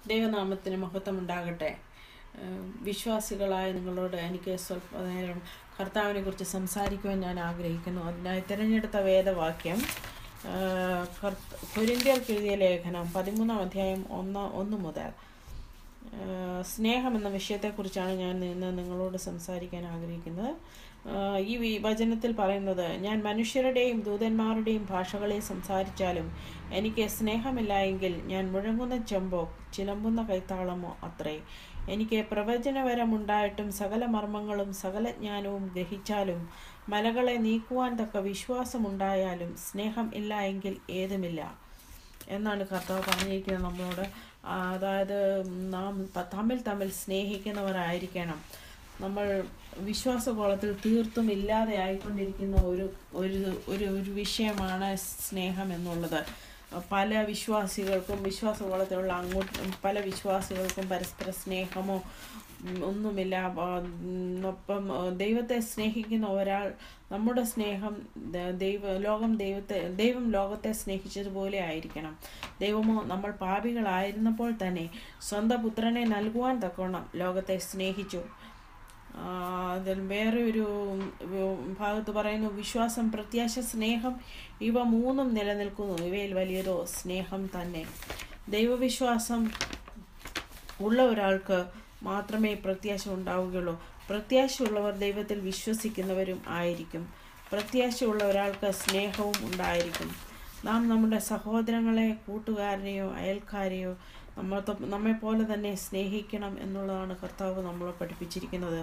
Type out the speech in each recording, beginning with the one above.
ദൈവനാമത്തിന് മഹത്വം ഉണ്ടാകട്ടെ ഏഹ് വിശ്വാസികളായ നിങ്ങളോട് എനിക്ക് സ്വല്പ നേരം കർത്താവിനെ കുറിച്ച് സംസാരിക്കുവാൻ ഞാൻ ആഗ്രഹിക്കുന്നു അതിനായി തിരഞ്ഞെടുത്ത വേദവാക്യം ഏഹ് കർത്ത- കൊരിന്ത്യർക്ക് എഴുതിയ ലേഖനം പതിമൂന്നാം അധ്യായം ഒന്ന് ഒന്ന് മുതൽ ഏഹ് സ്നേഹം എന്ന വിഷയത്തെക്കുറിച്ചാണ് ഞാൻ ഇന്ന് നിങ്ങളോട് സംസാരിക്കാൻ ആഗ്രഹിക്കുന്നത് ഏഹ് ഈ വി- വചനത്തിൽ പറയുന്നത് ഞാൻ മനുഷ്യരുടെയും ദൂതന്മാരുടെയും ഭാഷകളിൽ സംസാരിച്ചാലും എനിക്ക് സ്നേഹമില്ല എങ്കിൽ ഞാൻ മുഴങ്ങുന്ന ചെമ്പോ ചിലമ്പുന്ന കൈത്താളമോ അത്രേ എനിക്ക് പ്രവചനവരമുണ്ടായിട്ടും സകല മർമ്മങ്ങളും സകല ജ്ഞാനവും ഗ്രഹിച്ചാലും മലകളെ നീക്കുവാൻ തക്ക വിശ്വാസമുണ്ടായാലും സ്നേഹം ഇല്ല എങ്കിൽ ഏതുമില്ല എന്നാണ് കർത്താവ് പറഞ്ഞിരിക്കുന്നത് നമ്മളോട് ആ, അതായത് നാം പ- തമ്മിൽ തമ്മിൽ സ്നേഹിക്കുന്നവരായിരിക്കണം നമ്മൾ വിശ്വാസകോളത്തിൽ തീർത്തും ഇല്ലാതെ ആയിക്കൊണ്ടിരിക്കുന്ന ഒരു ഒരു ഒരു ഒരു വിഷയമാണ് സ്നേഹം എന്നുള്ളത് പല വിശ്വാസികൾക്കും വിശ്വാസകോളത്തിലുള്ള അങ്ങോട്ട് പല വിശ്വാസികൾക്കും പരസ്പര സ്നേഹമോ ഉം, ഒന്നുമില്ല ആ, ഉം, ഒപ്പം ആ, ദൈവത്തെ സ്നേഹിക്കുന്ന ഒരാൾ നമ്മുടെ സ്നേഹം ദ- ദൈവ ലോകം ദൈവത്തെ ദൈവം ലോകത്തെ സ്നേഹിച്ചതുപോലെ ആയിരിക്കണം ദൈവമോ നമ്മൾ പാപികളായിരുന്നപ്പോൾ തന്നെ സ്വന്തം പുത്രനെ നൽകുവാൻ തക്കോണം ലോകത്തെ സ്നേഹിച്ചു ആ, അതിൽ വേറെ ഒരു ഉം, ഭാഗത്ത് പറയുന്നു വിശ്വാസം പ്രത്യാശ സ്നേഹം ഇവ മൂന്നും നിലനിൽക്കുന്നു ഇവയിൽ വലിയതോ സ്നേഹം തന്നെ ദൈവവിശ്വാസം ഉള്ള ഒരാൾക്ക് മാത്രമേ പ്രത്യാശ ഉണ്ടാവുകയുള്ളൂ പ്രത്യാശയുള്ളവർ ദൈവത്തിൽ വിശ്വസിക്കുന്നവരും ആയിരിക്കും പ്രത്യാശയുള്ള ഒരാൾക്ക് സ്നേഹവും ഉണ്ടായിരിക്കും നാം നമ്മുടെ സഹോദരങ്ങളെ കൂട്ടുകാരനെയോ അയൽക്കാരെയോ നമ്മൾ നമ്മെ പോലെ തന്നെ സ്നേഹിക്കണം എന്നുള്ളതാണ് കർത്താവ് നമ്മളെ പഠിപ്പിച്ചിരിക്കുന്നത്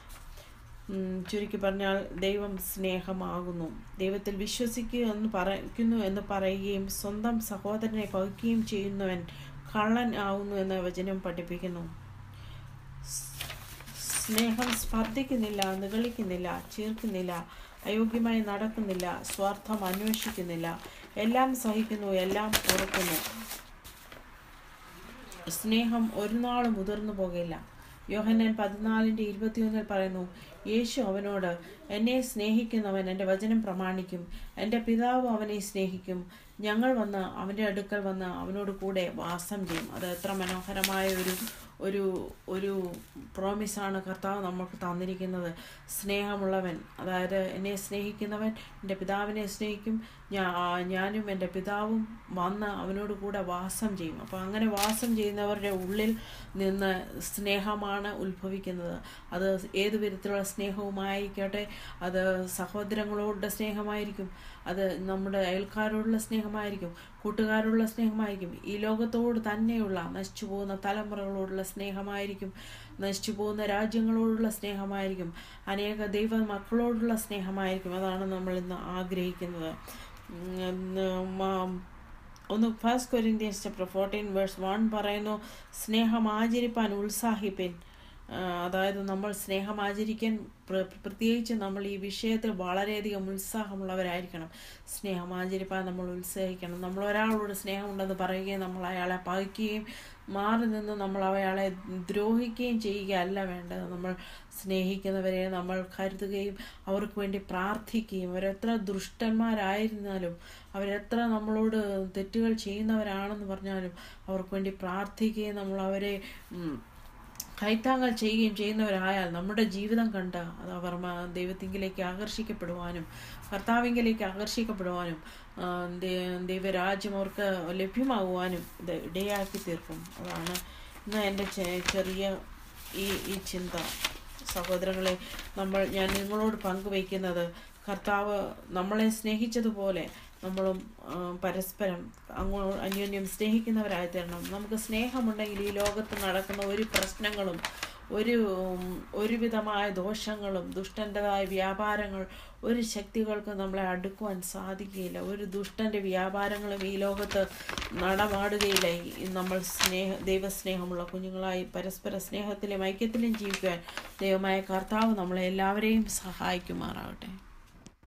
ഉം, ചുരുക്കി പറഞ്ഞാൽ ദൈവം സ്നേഹമാകുന്നു ദൈവത്തിൽ വിശ്വസിക്കുക എന്ന് പറയുന്നു എന്ന് പറയുകയും സ്വന്തം സഹോദരനെ പകുക്കുകയും ചെയ്യുന്നവൻ കള്ളൻ ആവുന്നു എന്ന വചനം പഠിപ്പിക്കുന്നു സ്നേഹം സ്പർദ്ധിക്കുന്നില്ല നിഗളിക്കുന്നില്ല ചീർക്കുന്നില്ല അയോഗ്യമായി നടക്കുന്നില്ല സ്വാർത്ഥം അന്വേഷിക്കുന്നില്ല എല്ലാം സഹിക്കുന്നു എല്ലാം ഓർക്കുന്നു സ്നേഹം ഒരു നാളും മുതിർന്നു പോകില്ല യോഹന്നാൻ പതിനാലിൻ്റെ ഇരുപത്തിയൊന്നിൽ പറയുന്നു യേശു അവനോട് എന്നെ സ്നേഹിക്കുന്നവൻ എൻ്റെ വചനം പ്രമാണിക്കും എൻ്റെ പിതാവ് അവനെ സ്നേഹിക്കും ഞങ്ങൾ വന്ന് അവൻ്റെ അടുക്കൽ വന്ന് അവനോട് കൂടെ വാസം ചെയ്യും അത് എത്ര മനോഹരമായ ഒരു ഒരു ഒരു പ്രോമിസാണ് കർത്താവ് നമുക്ക് തന്നിരിക്കുന്നത് സ്നേഹമുള്ളവൻ അതായത് എന്നെ സ്നേഹിക്കുന്നവൻ എൻ്റെ പിതാവിനെ സ്നേഹിക്കും ഞാ ഞാനും എൻ്റെ പിതാവും വന്ന് അവനോട് കൂടെ വാസം ചെയ്യും അപ്പോൾ അങ്ങനെ വാസം ചെയ്യുന്നവരുടെ ഉള്ളിൽ നിന്ന് സ്നേഹമാണ് ഉത്ഭവിക്കുന്നത് അത് ഏതു വിധത്തിലുള്ള സ്നേഹവുമായിരിക്കട്ടെ അത് സഹോദരങ്ങളോടുള്ള സ്നേഹമായിരിക്കും അത് നമ്മുടെ അയൽക്കാരോടുള്ള സ്നേഹമായിരിക്കും കൂട്ടുകാരോടുള്ള സ്നേഹമായിരിക്കും ഈ ലോകത്തോട് തന്നെയുള്ള നശിച്ചു പോകുന്ന തലമുറകളോടുള്ള സ്നേഹമായിരിക്കും നശിച്ചു പോകുന്ന രാജ്യങ്ങളോടുള്ള സ്നേഹമായിരിക്കും അനേക ദൈവ മക്കളോടുള്ള സ്നേഹമായിരിക്കും അതാണ് നമ്മൾ ഇന്ന് ആഗ്രഹിക്കുന്നത് ഉം, ഉം, ഒന്ന് first Corinthians chapter fourteen verse one പറയുന്നു സ്നേഹം ആചരിപ്പാൻ ഉത്സാഹിപ്പിൻ ആ, അതായത് നമ്മൾ സ്നേഹം ആചരിക്കാൻ പ്ര- പ്രത്യേകിച്ച് നമ്മൾ ഈ വിഷയത്തിൽ വളരെയധികം ഉത്സാഹമുള്ളവരായിരിക്കണം സ്നേഹം ആചരിപ്പാൻ നമ്മൾ ഉത്സാഹിക്കണം നമ്മൾ ഒരാളോട് സ്നേഹമുണ്ടെന്ന് പറയുകയും നമ്മൾ അയാളെ പകയ്ക്കുകയും മാറി നിന്ന് നമ്മൾ അയാളെ ദ്രോഹിക്കുകയും ചെയ്യുകയല്ല വേണ്ടത് നമ്മൾ സ്നേഹിക്കുന്നവരെ നമ്മൾ കരുതുകയും അവർക്ക് വേണ്ടി പ്രാർത്ഥിക്കുകയും അവരെത്ര ദുഷ്ടന്മാരായിരുന്നാലും അവരെത്ര നമ്മളോട് തെറ്റുകൾ ചെയ്യുന്നവരാണെന്ന് പറഞ്ഞാലും അവർക്ക് വേണ്ടി പ്രാർത്ഥിക്കുകയും നമ്മൾ അവരെ ഉം, കൈത്താങ്ങൽ ചെയ്യുകയും ചെയ്യുന്നവരായാൽ നമ്മുടെ ജീവിതം കണ്ട് അത് അവർ മ- ദൈവത്തിങ്കിലേക്ക് ആകർഷിക്കപ്പെടുവാനും കർത്താവിങ്കിലേക്ക് ആകർഷിക്കപ്പെടുവാനും ആ, ദൈ- ദൈവരാജ്യം അവർക്ക് ലഭ്യമാകുവാനും ഇത് ഇടയാക്കി തീർക്കും അതാണ് ഇന്ന് എൻ്റെ ചെ- ചെറിയ ഈ ഈ ചിന്ത സഹോദരങ്ങളെ നമ്മൾ ഞാൻ നിങ്ങളോട് പങ്കുവയ്ക്കുന്നത് കർത്താവ് നമ്മളെ സ്നേഹിച്ചതുപോലെ നമ്മളും ആ, പരസ്പരം അങ്ങോ അന്യോന്യം സ്നേഹിക്കുന്നവരായി തീരണം നമുക്ക് സ്നേഹമുണ്ടെങ്കിൽ ഈ ലോകത്ത് നടക്കുന്ന ഒരു പ്രശ്നങ്ങളും ഒരു ഉം, ഒരുവിധമായ ദോഷങ്ങളും ദുഷ്ടൻ്റെതായ വ്യാപാരങ്ങൾ ഒരു ശക്തികൾക്ക് നമ്മളെ അടുക്കുവാൻ സാധിക്കുകയില്ല ഒരു ദുഷ്ടൻ്റെ വ്യാപാരങ്ങളും ഈ ലോകത്ത് നടമാടുകയില്ല ഈ നമ്മൾ സ്നേഹ ദൈവസ്നേഹമുള്ള കുഞ്ഞുങ്ങളായി പരസ്പര സ്നേഹത്തിലും ഐക്യത്തിലും ജീവിക്കുവാൻ ദൈവമായ കർത്താവ് നമ്മളെ എല്ലാവരെയും സഹായിക്കുമാറാകട്ടെ